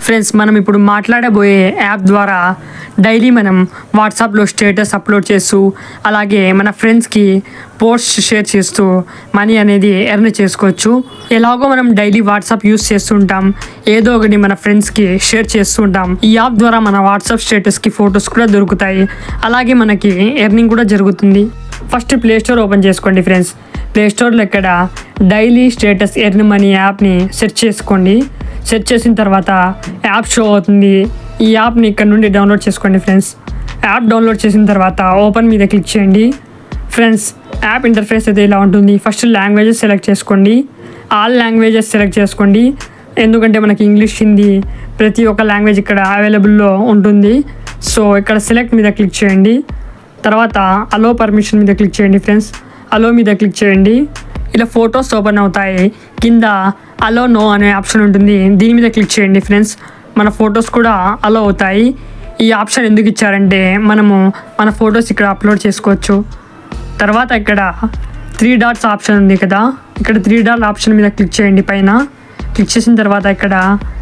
friends మనం ఇప్పుడు మాట్లాడబోయే app ద్వారా డైలీ మనం వాట్సాప్లో స్టేటస్ అప్లోడ్ చేస్తూ అలాగే మన ఫ్రెండ్స్కి పోస్ట్ షేర్ చేస్తూ మనీ అనేది ఎర్న్ చేసుకోవచ్చు ఎలాగో మనం డైలీ వాట్సాప్ యూస్ చేస్తుంటాం ఏదో ఒకటి మన ఫ్రెండ్స్కి షేర్ చేస్తుంటాం ఈ యాప్ ద్వారా మన వాట్సాప్ స్టేటస్కి ఫొటోస్ కూడా దొరుకుతాయి అలాగే మనకి ఎర్నింగ్ కూడా జరుగుతుంది ఫస్ట్ ప్లే స్టోర్ ఓపెన్ చేసుకోండి ఫ్రెండ్స్ ప్లే స్టోర్లో ఇక్కడ డైలీ స్టేటస్ ఎర్న్ మనీ యాప్ని సెర్చ్ చేసుకోండి సెర్చ్ చేసిన తర్వాత యాప్ షో అవుతుంది ఈ యాప్ని ఇక్కడ నుండి డౌన్లోడ్ చేసుకోండి ఫ్రెండ్స్ యాప్ డౌన్లోడ్ చేసిన తర్వాత ఓపెన్ మీద క్లిక్ చేయండి ఫ్రెండ్స్ యాప్ ఇంటర్ఫేస్ అయితే ఇలా ఉంటుంది ఫస్ట్ లాంగ్వేజెస్ సెలెక్ట్ చేసుకోండి ఆల్ లాంగ్వేజెస్ సెలెక్ట్ చేసుకోండి ఎందుకంటే మనకి ఇంగ్లీష్ హిందీ ప్రతి ఒక్క లాంగ్వేజ్ ఇక్కడ అవైలబుల్లో ఉంటుంది సో ఇక్కడ సెలెక్ట్ మీద క్లిక్ చేయండి తర్వాత అలో పర్మిషన్ మీద క్లిక్ చేయండి ఫ్రెండ్స్ అలో మీద క్లిక్ చేయండి ఇలా ఫొటోస్ ఓపెన్ అవుతాయి కింద అలో నో అనే ఆప్షన్ ఉంటుంది దీని మీద క్లిక్ చేయండి ఫ్రెండ్స్ మన ఫొటోస్ కూడా అలో అవుతాయి ఈ ఆప్షన్ ఎందుకు ఇచ్చారంటే మనము మన ఫొటోస్ ఇక్కడ అప్లోడ్ చేసుకోవచ్చు తర్వాత ఇక్కడ త్రీ డాట్స్ ఆప్షన్ ఉంది కదా ఇక్కడ త్రీ డాట్ ఆప్షన్ మీద క్లిక్ చేయండి పైన క్లిక్ చేసిన తర్వాత ఇక్కడ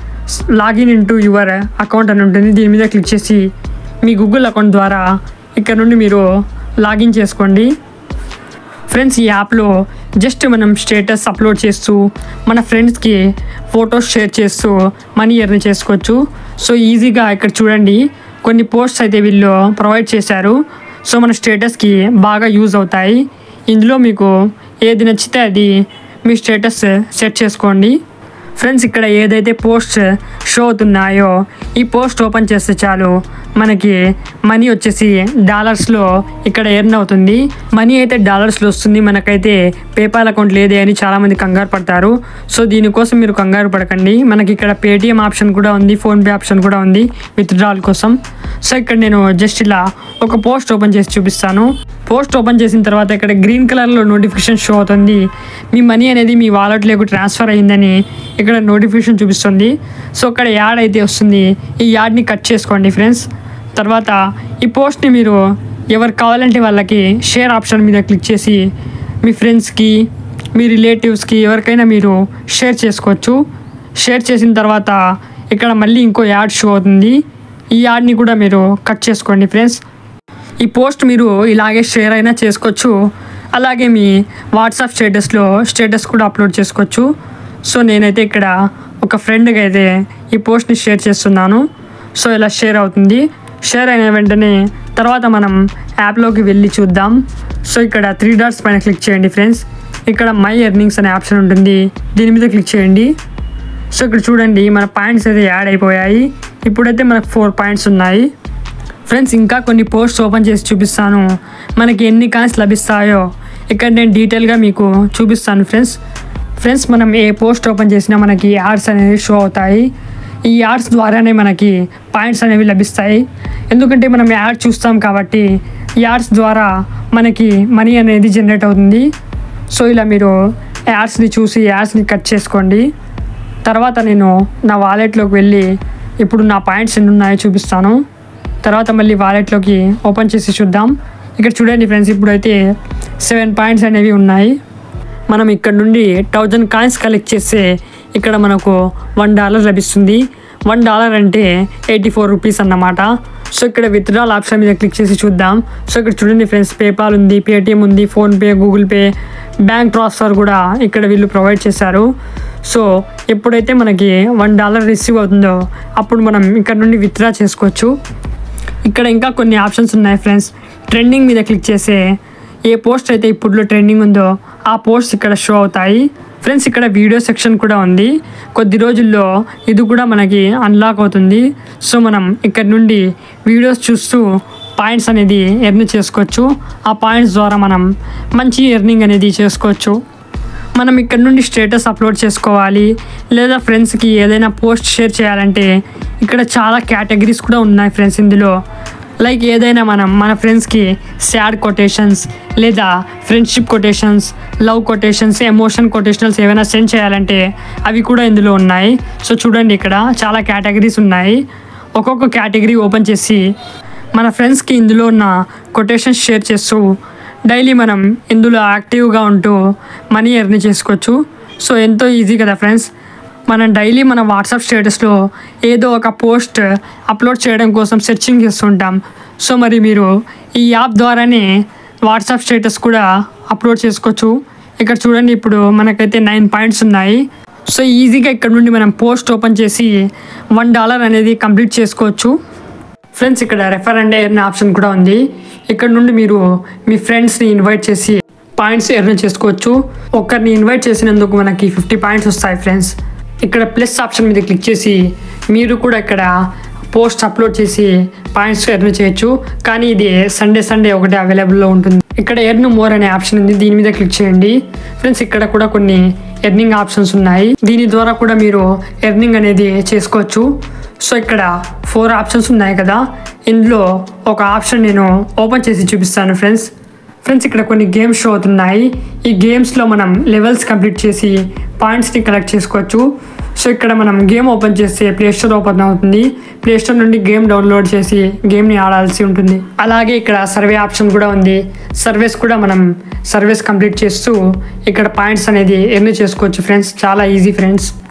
లాగిన్ ఇంటూ యువర్ అకౌంట్ అని ఉంటుంది దీని మీద క్లిక్ చేసి మీ గూగుల్ అకౌంట్ ద్వారా ఇక్కడ నుండి మీరు లాగిన్ చేసుకోండి ఫ్రెండ్స్ ఈ యాప్లో జస్ట్ మనం స్టేటస్ అప్లోడ్ చేస్తూ మన ఫ్రెండ్స్కి ఫొటోస్ షేర్ చేస్తూ మనీ ఎర్న్ చేసుకోవచ్చు సో ఈజీగా ఇక్కడ చూడండి కొన్ని పోస్ట్స్ అయితే వీళ్ళు ప్రొవైడ్ చేశారు సో మన స్టేటస్కి బాగా యూజ్ అవుతాయి ఇందులో మీకు ఏది నచ్చితే అది మీ స్టేటస్ సెట్ చేసుకోండి ఫ్రెండ్స్ ఇక్కడ ఏదైతే పోస్ట్ షో అవుతున్నాయో ఈ పోస్ట్ ఓపెన్ చేస్తే చాలు మనకి మనీ వచ్చేసి డాలర్స్లో ఇక్కడ ఎర్న్ అవుతుంది మనీ అయితే డాలర్స్లో వస్తుంది మనకైతే పేపాల్ అకౌంట్ లేదే అని చాలామంది కంగారు పడతారు సో దీనికోసం మీరు కంగారు పడకండి మనకి ఇక్కడ పేటిఎం ఆప్షన్ కూడా ఉంది ఫోన్పే ఆప్షన్ కూడా ఉంది విత్డ్రాల్ కోసం సో ఇక్కడ నేను జస్ట్ ఇలా ఒక పోస్ట్ ఓపెన్ చేసి చూపిస్తాను పోస్ట్ ఓపెన్ చేసిన తర్వాత ఇక్కడ గ్రీన్ కలర్లో నోటిఫికేషన్ షో అవుతుంది మీ మనీ అనేది మీ వాలెట్లోకి ట్రాన్స్ఫర్ అయ్యిందని ఇక్కడ నోటిఫికేషన్ చూపిస్తుంది సో ఇక్కడ యాడ్ అయితే వస్తుంది ఈ యాడ్ని కట్ చేసుకోండి ఫ్రెండ్స్ తర్వాత ఈ పోస్ట్ని మీరు ఎవరు కావాలంటే వాళ్ళకి షేర్ ఆప్షన్ మీద క్లిక్ చేసి మీ ఫ్రెండ్స్కి మీ రిలేటివ్స్కి ఎవరికైనా మీరు షేర్ చేసుకోవచ్చు షేర్ చేసిన తర్వాత ఇక్కడ మళ్ళీ ఇంకో యాడ్ షో అవుతుంది ఈ యాడ్ని కూడా మీరు కట్ చేసుకోండి ఫ్రెండ్స్ ఈ పోస్ట్ మీరు ఇలాగే షేర్ అయినా చేసుకోవచ్చు అలాగే మీ వాట్సాప్ స్టేటస్లో స్టేటస్ కూడా అప్లోడ్ చేసుకోవచ్చు సో నేనైతే ఇక్కడ ఒక ఫ్రెండ్కి అయితే ఈ పోస్ట్ని షేర్ చేస్తున్నాను సో ఇలా షేర్ అవుతుంది షేర్ అయిన వెంటనే తర్వాత మనం యాప్లోకి వెళ్ళి చూద్దాం సో ఇక్కడ త్రీ డాట్స్ పైన క్లిక్ చేయండి ఫ్రెండ్స్ ఇక్కడ మై ఎర్నింగ్స్ అనే ఆప్షన్ ఉంటుంది దీని మీద క్లిక్ చేయండి సో ఇక్కడ చూడండి మన పాయింట్స్ అయితే యాడ్ అయిపోయాయి ఇప్పుడైతే మనకు ఫోర్ పాయింట్స్ ఉన్నాయి ఫ్రెండ్స్ ఇంకా కొన్ని పోస్ట్స్ ఓపెన్ చేసి చూపిస్తాను మనకి ఎన్ని కాయిన్స్ లభిస్తాయో ఇక్కడ నేను డీటెయిల్గా మీకు చూపిస్తాను ఫ్రెండ్స్ ఫ్రెండ్స్ మనం ఏ పోస్ట్ ఓపెన్ చేసినా మనకి యాడ్స్ అనేవి షో అవుతాయి ఈ యాడ్స్ ద్వారానే మనకి పాయింట్స్ అనేవి లభిస్తాయి ఎందుకంటే మనం యాడ్ చూస్తాం కాబట్టి యాడ్స్ ద్వారా మనకి మనీ అనేది జనరేట్ అవుతుంది సో ఇలా మీరు యాడ్స్ని చూసి యాడ్స్ని కట్ చేసుకోండి తర్వాత నేను నా వాలెట్లోకి వెళ్ళి ఇప్పుడు నా పాయింట్స్ ఎన్ని ఉన్నాయో చూపిస్తాను తర్వాత మళ్ళీ వాలెట్లోకి ఓపెన్ చేసి చూద్దాం ఇక్కడ చూడండి ఫ్రెండ్స్ ఇప్పుడైతే సెవెన్ పాయింట్స్ అనేవి ఉన్నాయి మనం ఇక్కడ నుండి థౌజండ్ కాయిన్స్ కలెక్ట్ చేస్తే ఇక్కడ మనకు వన్ డాలర్ లభిస్తుంది వన్ డాలర్ అంటే ఎయిటీ ఫోర్ రూపీస్ అన్నమాట సో ఇక్కడ విత్డ్రాల్ ఆప్షన్ మీద క్లిక్ చేసి చూద్దాం సో ఇక్కడ చూడండి ఫ్రెండ్స్ పేపాల్ ఉంది పేటిఎం ఉంది PhonePe Google Pay bank transfer కూడా ఇక్కడ వీళ్ళు ప్రొవైడ్ చేశారు సో ఎప్పుడైతే మనకి వన్ డాలర్ రిసీవ్ అవుతుందో అప్పుడు మనం ఇక్కడ నుండి విత్డ్రా చేసుకోవచ్చు ఇక్కడ ఇంకా కొన్ని ఆప్షన్స్ ఉన్నాయి ఫ్రెండ్స్ ట్రెండింగ్ మీద క్లిక్ చేస్తే ఏ పోస్ట్ అయితే ఇప్పుడులో ట్రెండింగ్ ఉందో ఆ పోస్ట్ ఇక్కడ షో అవుతాయి ఫ్రెండ్స్ ఇక్కడ వీడియో సెక్షన్ కూడా ఉంది కొద్ది రోజుల్లో ఇది కూడా మనకి అన్లాక్ అవుతుంది సో మనం ఇక్కడ నుండి వీడియోస్ చూస్తూ పాయింట్స్ అనేది ఎర్న్ చేసుకోవచ్చు ఆ పాయింట్స్ ద్వారా మనం మంచి ఎర్నింగ్ అనేది చేసుకోవచ్చు మనం ఇక్కడ నుండి స్టేటస్ అప్లోడ్ చేసుకోవాలి లేదా ఫ్రెండ్స్కి ఏదైనా పోస్ట్ షేర్ చేయాలంటే ఇక్కడ చాలా కేటగిరీస్ కూడా ఉన్నాయి ఫ్రెండ్స్ ఇందులో లైక్ ఏదైనా మనం మన ఫ్రెండ్స్కి సాడ్ కొటేషన్స్ లేదా friendship quotations love quotations emotion కొటేషనల్స్ ఏమైనా సెండ్ చేయాలంటే అవి కూడా ఇందులో ఉన్నాయి సో చూడండి ఇక్కడ చాలా కేటగిరీస్ ఉన్నాయి ఒక్కొక్క కేటగిరీ ఓపెన్ చేసి మన ఫ్రెండ్స్కి ఇందులో ఉన్న కొటేషన్స్ షేర్ చేస్తూ డైలీ మనం ఇందులో యాక్టివ్గా ఉంటూ మనీ ఎర్న్ చేసుకోవచ్చు సో ఎంతో ఈజీ కదా ఫ్రెండ్స్ మనం డైలీ మన వాట్సాప్ స్టేటస్లో ఏదో ఒక పోస్ట్ అప్లోడ్ చేయడం కోసం సెర్చింగ్ చేస్తుంటాం సో మరి మీరు ఈ యాప్ ద్వారానే వాట్సాప్ స్టేటస్ కూడా అప్లోడ్ చేసుకోవచ్చు ఇక్కడ చూడండి ఇప్పుడు మనకైతే నైన్ పాయింట్స్ ఉన్నాయి సో ఈజీగా ఇక్కడ నుండి మనం పోస్ట్ ఓపెన్ చేసి వన్ డాలర్ అనేది కంప్లీట్ చేసుకోవచ్చు ఫ్రెండ్స్ ఇక్కడ రెఫర్ అండ్ ఎర్న్ ఆప్షన్ కూడా ఉంది ఇక్కడ నుండి మీరు మీ ఫ్రెండ్స్ని ఇన్వైట్ చేసి పాయింట్స్ ఎర్న్ చేసుకోవచ్చు ఒకరిని ఇన్వైట్ చేసినందుకు మనకి ఫిఫ్టీ పాయింట్స్ వస్తాయి ఫ్రెండ్స్ ఇక్కడ ప్లస్ ఆప్షన్ మీద క్లిక్ చేసి మీరు కూడా ఇక్కడ పోస్ట్ అప్లోడ్ చేసి పాయింట్స్ ఎర్న్ చేయొచ్చు కానీ ఇది సండే సండే ఒకటే అవైలబుల్లో ఉంటుంది ఇక్కడ ఎర్న్ మోర్ అనే ఆప్షన్ ఉంది దీని మీద క్లిక్ చేయండి ఫ్రెండ్స్ ఇక్కడ కూడా కొన్ని ఎర్నింగ్ ఆప్షన్స్ ఉన్నాయి దీని ద్వారా కూడా మీరు ఎర్నింగ్ అనేది చేసుకోవచ్చు సో ఇక్కడ ఫోర్ ఆప్షన్స్ ఉన్నాయి కదా ఇందులో ఒక ఆప్షన్ నేను ఓపెన్ చేసి చూపిస్తాను ఫ్రెండ్స్ ఫ్రెండ్స్ ఇక్కడ కొన్ని గేమ్స్ షో అవుతున్నాయి ఈ గేమ్స్లో మనం లెవెల్స్ కంప్లీట్ చేసి పాయింట్స్ని కలెక్ట్ చేసుకోవచ్చు సో ఇక్కడ మనం గేమ్ ఓపెన్ చేస్తే ప్లే స్టోర్ ఓపెన్ అవుతుంది ప్లే స్టోర్ నుండి గేమ్ డౌన్లోడ్ చేసి గేమ్ని ఆడాల్సి ఉంటుంది అలాగే ఇక్కడ సర్వే ఆప్షన్ కూడా ఉంది సర్వేస్ కూడా మనం సర్వేస్ కంప్లీట్ చేస్తూ ఇక్కడ పాయింట్స్ అనేది ఎర్న్ చేసుకోవచ్చు ఫ్రెండ్స్ చాలా ఈజీ ఫ్రెండ్స్